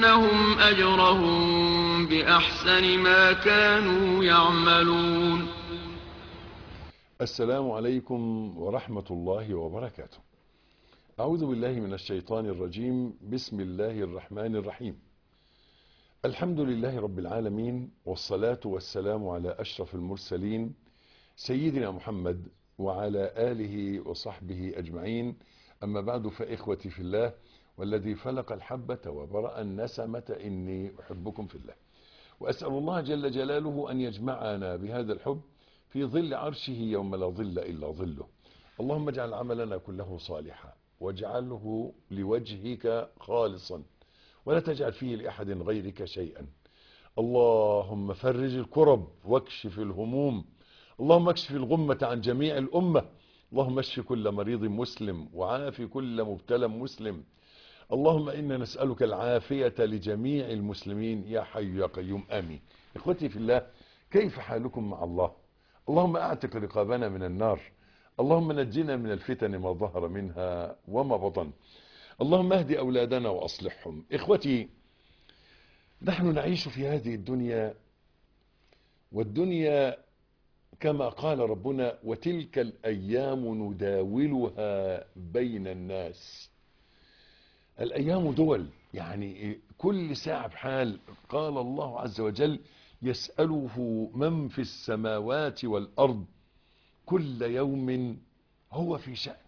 لنجزينهم أجرهم بأحسن ما كانوا يعملون السلام عليكم ورحمة الله وبركاته أعوذ بالله من الشيطان الرجيم بسم الله الرحمن الرحيم الحمد لله رب العالمين والصلاة والسلام على أشرف المرسلين سيدنا محمد وعلى آله وصحبه أجمعين أما بعد فإخوتي في الله والذي فلق الحبة وبرأ النسمة إني أحبكم في الله وأسأل الله جل جلاله أن يجمعنا بهذا الحب في ظل عرشه يوم لا ظل إلا ظله اللهم اجعل عملنا كله صالحا واجعله لوجهك خالصا ولا تجعل فيه لأحد غيرك شيئا اللهم فرج الكرب واكشف الهموم اللهم اكشف الغمة عن جميع الأمة اللهم اشف كل مريض مسلم وعافي كل مبتلى مسلم اللهم إنا نسألك العافية لجميع المسلمين يا حي يا قيوم آمين إخوتي في الله كيف حالكم مع الله اللهم أعتق رقابنا من النار اللهم نجنا من الفتن ما ظهر منها وما بطن اللهم اهد أولادنا وأصلحهم إخوتي نحن نعيش في هذه الدنيا والدنيا كما قال ربنا وتلك الأيام نداولها بين الناس الأيام دول يعني كل ساعة بحال قال الله عز وجل يسأله من في السماوات والأرض كل يوم هو في شأن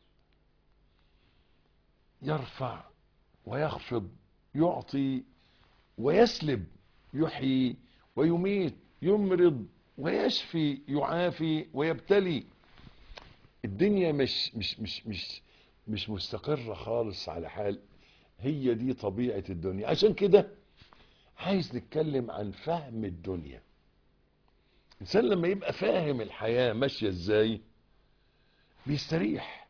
يرفع ويخفض يعطي ويسلب يحيي ويميت يمرض ويشفي يعافي ويبتلي الدنيا مش مش مش مش مش مستقرة خالص على حال هي دي طبيعة الدنيا عشان كده عايز نتكلم عن فهم الدنيا الإنسان لما يبقى فاهم الحياة ماشية ازاي بيستريح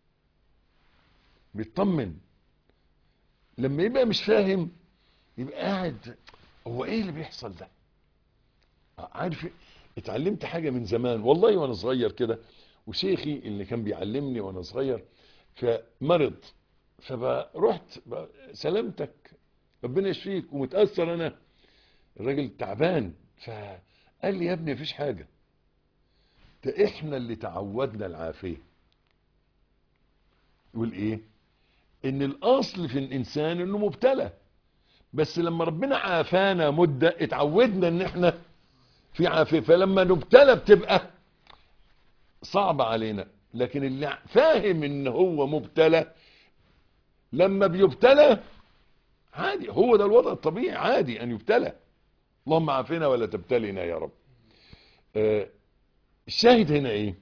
بيطمن لما يبقى مش فاهم يبقى قاعد هو ايه اللي بيحصل ده عارف اتعلمت حاجة من زمان والله وانا صغير كده وشيخي اللي كان بيعلمني وانا صغير فمرض فروحت سلامتك ربنا يشفيك ومتأثر انا الراجل تعبان فقال لي يا ابني مفيش حاجة ده احنا اللي تعودنا العافية يقول ايه ان الاصل في الانسان انه مبتلى بس لما ربنا عافانا مدة اتعودنا ان احنا في عافية فلما نبتلى بتبقى صعبة علينا لكن اللي فاهم ان هو مبتلى لما بيبتلى عادي هو ده الوضع الطبيعي عادي ان يبتلى اللهم عافنا ولا تبتلينا يا رب آه الشاهد هنا ايه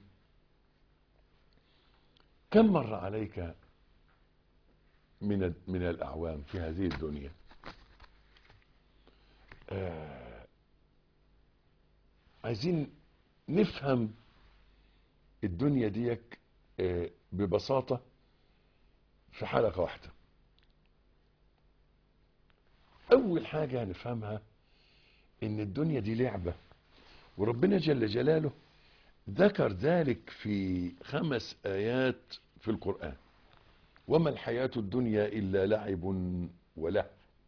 كم مر عليك من من الاعوام في هذه الدنيا آه عايزين نفهم الدنيا ديك آه ببساطة في حلقة واحدة اول حاجة هنفهمها ان الدنيا دي لعبة وربنا جل جلاله ذكر ذلك في خمس ايات في القرآن وما الحياة الدنيا الا لعب وله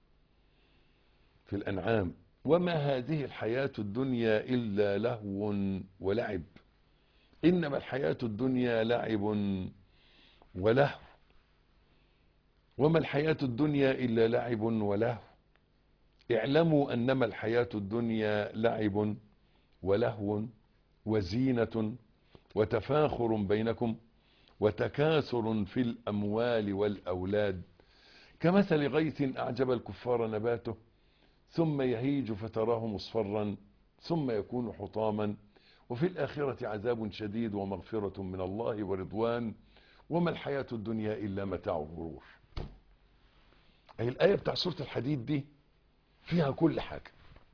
في الانعام وما هذه الحياة الدنيا الا لهو ولعب انما الحياة الدنيا لعب ولهو وما الحياة الدنيا الا لعب ولهو اعلموا انما الحياة الدنيا لعب ولهو وزينة وتفاخر بينكم وتكاثر في الاموال والاولاد كمثل غيث اعجب الكفار نباته ثم يهيج فتراه مصفرا ثم يكون حطاما وفي الاخرة عذاب شديد ومغفرة من الله ورضوان وما الحياة الدنيا الا متاع غرور اي الاية بتاع سورة الحديد دي فيها كل حاجة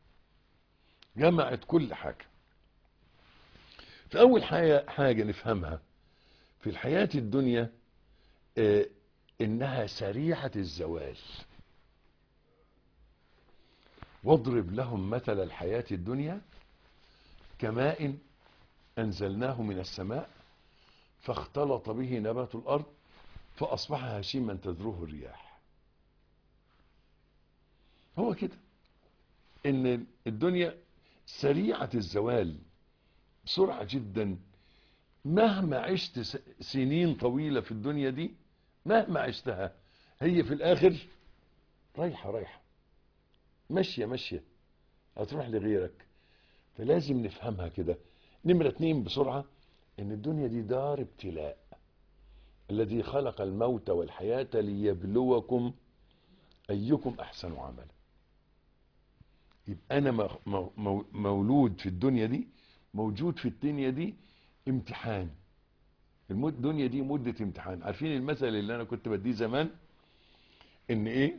جمعت كل حاجة فأول حاجة, حاجة نفهمها في الحياة الدنيا آه إنها سريعة الزوال واضرب لهم مثل الحياة الدنيا كماء أنزلناه من السماء فاختلط به نبات الأرض فأصبح هشيما تذروه الرياح هو كده ان الدنيا سريعة الزوال بسرعة جدا مهما عشت س- سنين طويلة في الدنيا دي مهما عشتها هي في الاخر رايحة رايحة ماشية ماشية هتروح لغيرك فلازم نفهمها كده نمرة اتنين بسرعة ان الدنيا دي دار ابتلاء الذي خلق الموت والحياة ليبلوكم ايكم احسن عملا يبقى انا م- م- مو- مولود في الدنيا دي موجود في الدنيا دي امتحان المد- الدنيا دي مدة امتحان عارفين المثل اللي انا كنت بديه زمان ان ايه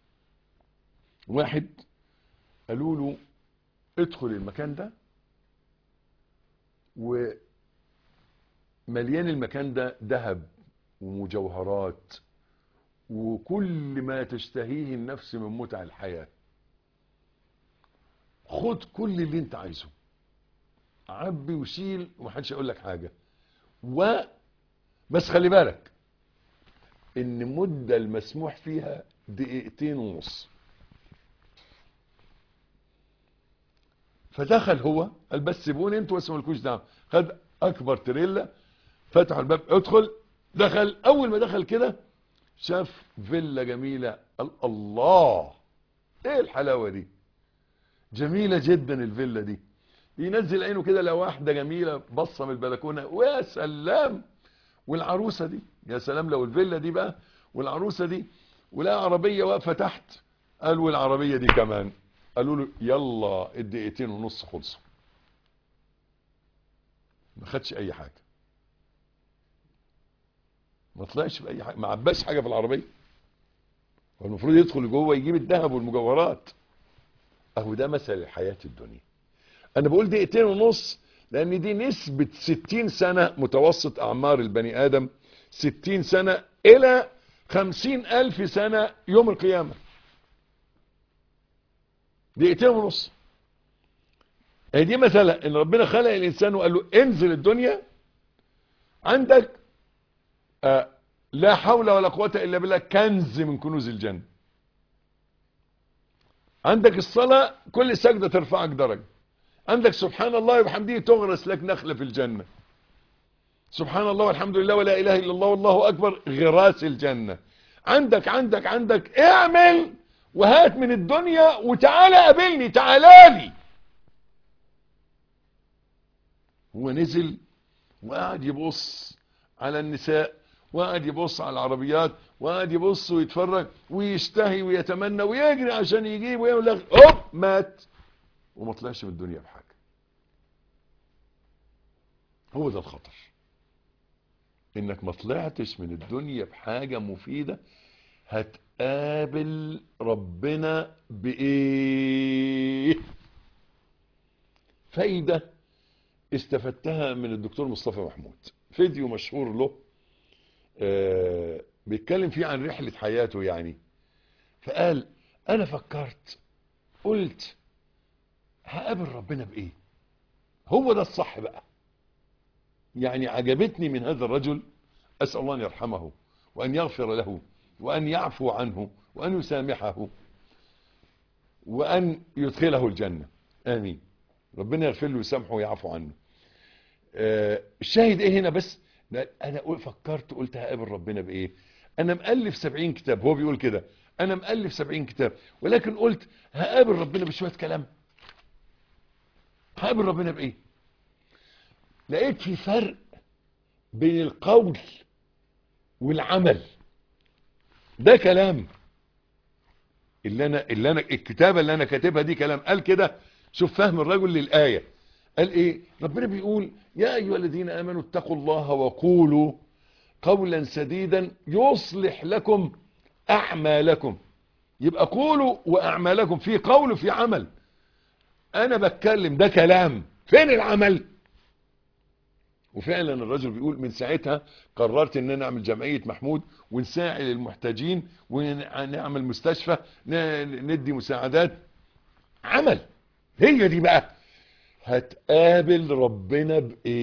واحد قالوا له ادخل المكان ده ومليان المكان ده ذهب ومجوهرات وكل ما تشتهيه النفس من متع الحياة خد كل اللي انت عايزه عبي وشيل ومحدش يقول لك حاجة و بس خلي بالك ان مدة المسموح فيها دقيقتين ونص فدخل هو قال بس سيبوني انتوا بس مالكوش دعوه خد اكبر تريلا فتحوا الباب ادخل دخل اول ما دخل كده شاف فيلا جميله قال الله ايه الحلاوه دي جميله جدا الفيلا دي ينزل عينه كده لو واحده جميله بصه من البلكونه ويا سلام والعروسه دي يا سلام لو الفيلا دي بقى والعروسه دي ولقى عربيه واقفه تحت قال والعربيه دي كمان قالوا له يلا الدقيقتين ونص خلصوا ما خدش اي حاجه ما طلعش باي حاجه ما عباش حاجه في العربيه هو المفروض يدخل جوه يجيب الذهب والمجوهرات اهو ده مثل الحياه الدنيا انا بقول دقيقتين ونص لان دي نسبة 60 سنة متوسط اعمار البني ادم 60 سنة الى 50 الف سنة يوم القيامة دقيقتين ونص هي دي مثلا ان ربنا خلق الانسان وقال له انزل الدنيا عندك آه لا حول ولا قوة الا بالله كنز من كنوز الجنة عندك الصلاة كل سجدة ترفعك درجة عندك سبحان الله وبحمده تغرس لك نخلة في الجنة سبحان الله والحمد لله ولا اله الا الله والله اكبر غراس الجنة عندك عندك عندك اعمل وهات من الدنيا وتعالى قابلني تعالى لي هو نزل وقعد يبص على النساء وقعد يبص على العربيات وقعد يبص ويتفرج ويشتهي ويتمنى ويجري عشان يجيب ويبلغ هوب مات وما طلعش من الدنيا بحاجه هو ده الخطر انك ما طلعتش من الدنيا بحاجه مفيده هتقابل ربنا بايه فايده استفدتها من الدكتور مصطفى محمود فيديو مشهور له آه بيتكلم فيه عن رحلة حياته يعني فقال انا فكرت قلت هقابل ربنا بايه هو ده الصح بقى يعني عجبتني من هذا الرجل اسال الله ان يرحمه وان يغفر له وان يعفو عنه وان يسامحه وان يدخله الجنه امين ربنا يغفر له ويسامحه ويعفو عنه آه الشاهد ايه هنا بس انا فكرت قلت هقابل ربنا بايه انا مؤلف سبعين كتاب هو بيقول كده انا مؤلف سبعين كتاب ولكن قلت هقابل ربنا بشوية كلام هقابل ربنا بايه لقيت في فرق بين القول والعمل ده كلام اللي انا اللي انا الكتابه اللي انا كاتبها دي كلام قال كده شوف فهم الرجل للايه قال ايه ربنا بيقول يا ايها الذين امنوا اتقوا الله وقولوا قولا سديدا يصلح لكم اعمالكم يبقى قولوا واعمالكم في قول وفي عمل انا بتكلم ده كلام فين العمل وفعلا الرجل بيقول من ساعتها قررت ان انا اعمل جمعية محمود ونساعد المحتاجين ونعمل مستشفى ندي مساعدات عمل هي دي بقى هتقابل ربنا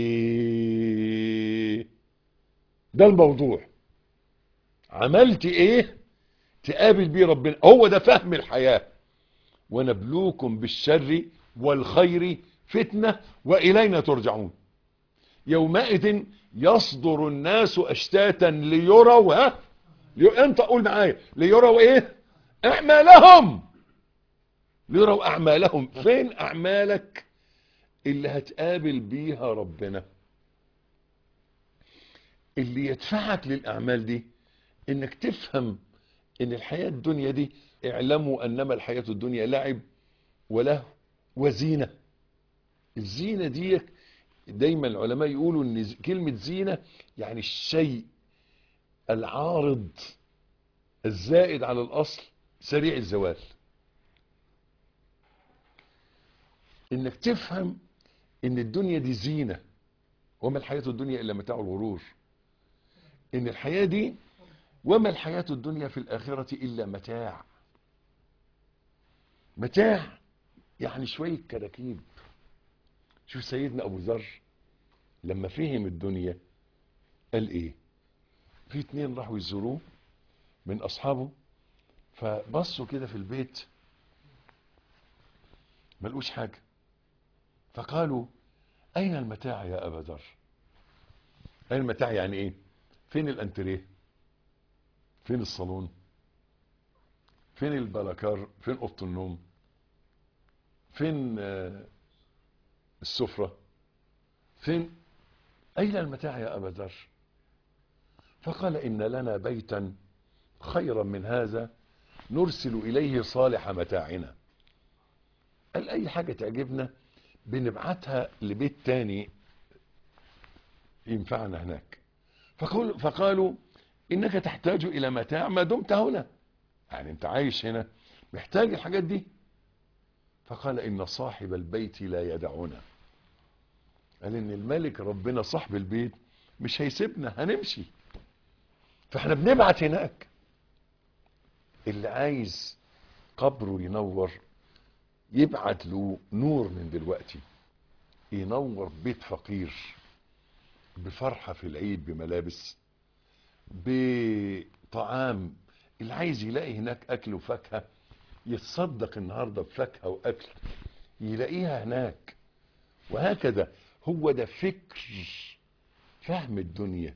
بايه ده الموضوع عملت ايه تقابل بيه ربنا هو ده فهم الحياة ونبلوكم بالشر والخير فتنة وإلينا ترجعون يومئذ يصدر الناس أشتاتا ليروا ها لي... انت قول معايا ليروا ايه اعمالهم ليروا اعمالهم فين اعمالك اللي هتقابل بيها ربنا اللي يدفعك للاعمال دي انك تفهم ان الحياة الدنيا دي اعلموا انما الحياة الدنيا لعب وله وزينة الزينة دي دايما العلماء يقولوا ان كلمة زينة يعني الشيء العارض الزائد على الاصل سريع الزوال انك تفهم ان الدنيا دي زينة وما الحياة الدنيا الا متاع الغرور ان الحياة دي وما الحياة الدنيا في الاخرة الا متاع متاع يعني شوية كراكيب شوف سيدنا ابو ذر لما فهم الدنيا قال ايه في اتنين راحوا يزوروه من اصحابه فبصوا كده في البيت ما لقوش حاجه فقالوا اين المتاع يا ابا ذر اين المتاع يعني ايه فين الانتريه فين الصالون فين البلاكار فين اوضه النوم فين آه السفره فين اين المتاع يا ابا ذر فقال إن لنا بيتا خيرا من هذا نرسل إليه صالح متاعنا قال أي حاجة تعجبنا بنبعتها لبيت تاني ينفعنا هناك فقال فقالوا إنك تحتاج إلى متاع ما دمت هنا يعني أنت عايش هنا محتاج الحاجات دي فقال إن صاحب البيت لا يدعنا قال إن الملك ربنا صاحب البيت مش هيسيبنا هنمشي فاحنا بنبعت هناك اللي عايز قبره ينور يبعت له نور من دلوقتي ينور بيت فقير بفرحة في العيد بملابس بطعام اللي عايز يلاقي هناك أكل وفاكهة يتصدق النهاردة بفاكهة وأكل يلاقيها هناك وهكذا هو ده فكر فهم الدنيا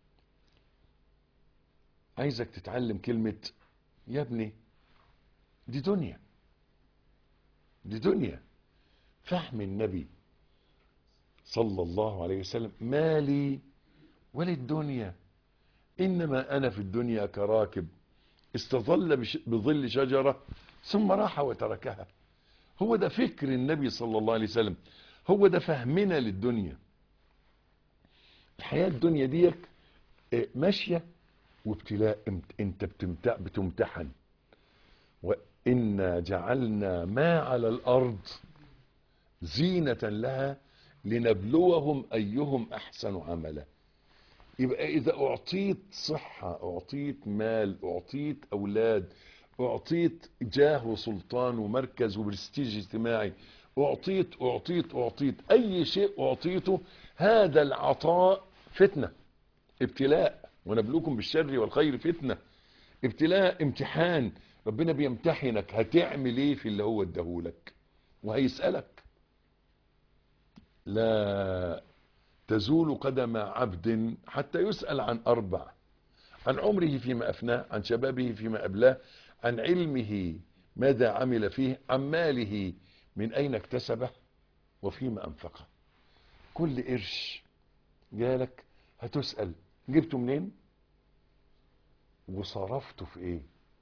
عايزك تتعلم كلمة يا ابني دي دنيا دي دنيا فهم النبي صلى الله عليه وسلم مالي وللدنيا إنما أنا في الدنيا كراكب استظل بظل شجرة ثم راح وتركها هو ده فكر النبي صلى الله عليه وسلم هو ده فهمنا للدنيا الحياة الدنيا ديك ماشية وابتلاء انت بتمتع بتمتحن وإنا جعلنا ما على الأرض زينة لها لنبلوهم أيهم أحسن عملا يبقى إذا أعطيت صحة أعطيت مال أعطيت أولاد أعطيت جاه وسلطان ومركز وبرستيج اجتماعي أعطيت أعطيت أعطيت أي شيء أعطيته هذا العطاء فتنة ابتلاء ونبلوكم بالشر والخير فتنة ابتلاء امتحان ربنا بيمتحنك هتعمل ايه في اللي هو اداهولك وهيسألك لا تزول قدم عبد حتى يسأل عن أربع عن عمره فيما أفناه عن شبابه فيما أبلاه عن علمه ماذا عمل فيه عن ماله من أين اكتسبه وفيما أنفقه كل قرش جالك هتسأل جبته منين وصرفته في ايه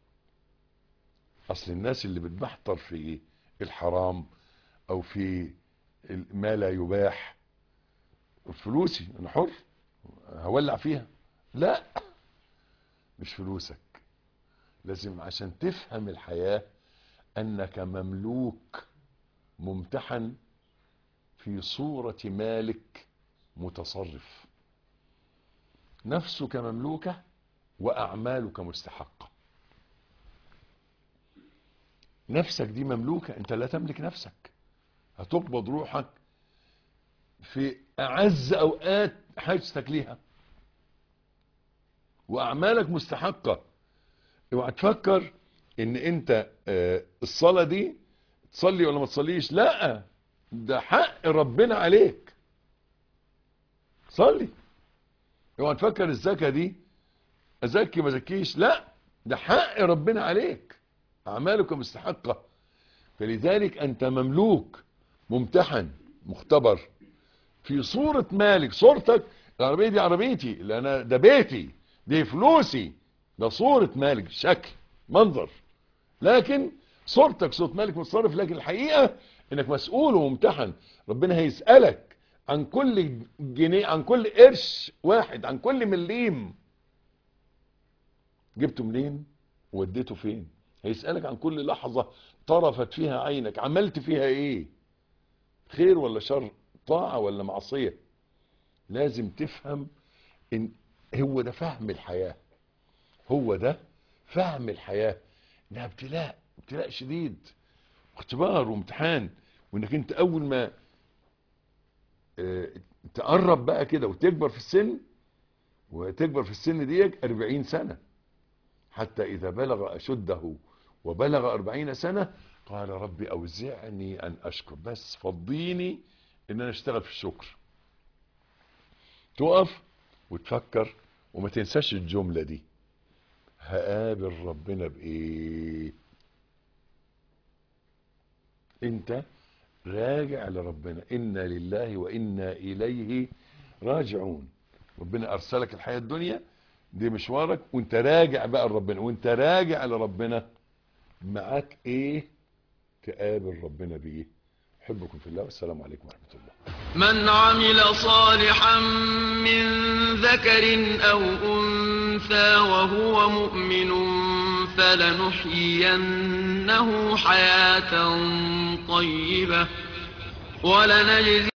اصل الناس اللي بتبحتر في الحرام او في ما لا يباح فلوسي انا حر هولع فيها لا مش فلوسك لازم عشان تفهم الحياة انك مملوك ممتحن في صورة مالك متصرف نفسك مملوكة وأعمالك مستحقة نفسك دي مملوكة أنت لا تملك نفسك هتقبض روحك في أعز أوقات حاجتك ليها وأعمالك مستحقة اوعى تفكر ان انت الصلاة دي تصلي ولا ما تصليش لا ده حق ربنا عليك صلي اوعى تفكر الزكاة دي ازكي ما زكيش لا ده حق ربنا عليك اعمالك مستحقة فلذلك انت مملوك ممتحن مختبر في صورة مالك صورتك العربية دي عربيتي لأن ده بيتي دي فلوسي ده صورة مالك شكل منظر لكن صورتك صورة مالك متصرف لكن الحقيقة انك مسؤول وممتحن ربنا هيسألك عن كل جنيه عن كل قرش واحد عن كل مليم جبته منين ووديته فين هيسألك عن كل لحظة طرفت فيها عينك عملت فيها ايه خير ولا شر طاعة ولا معصية لازم تفهم ان هو ده فهم الحياة هو ده فهم الحياة انها ابتلاء ابتلاء شديد اختبار وامتحان وانك انت اول ما اه تقرب بقى كده وتكبر في السن وتكبر في السن ديك 40 سنة حتى اذا بلغ اشده وبلغ أربعين سنة قال ربي أوزعني أن أشكر بس فضيني إن أنا أشتغل في الشكر تقف وتفكر وما تنساش الجملة دي هقابل ربنا بإيه انت راجع لربنا إنا لله وإنا إليه راجعون ربنا أرسلك الحياة الدنيا دي مشوارك وانت راجع بقى لربنا وانت راجع لربنا معاك ايه تقابل ربنا بيه احبكم في الله والسلام عليكم ورحمة الله من عمل صالحا من ذكر أو أنثى وهو مؤمن فلنحيينه حياة طيبة ولنجزي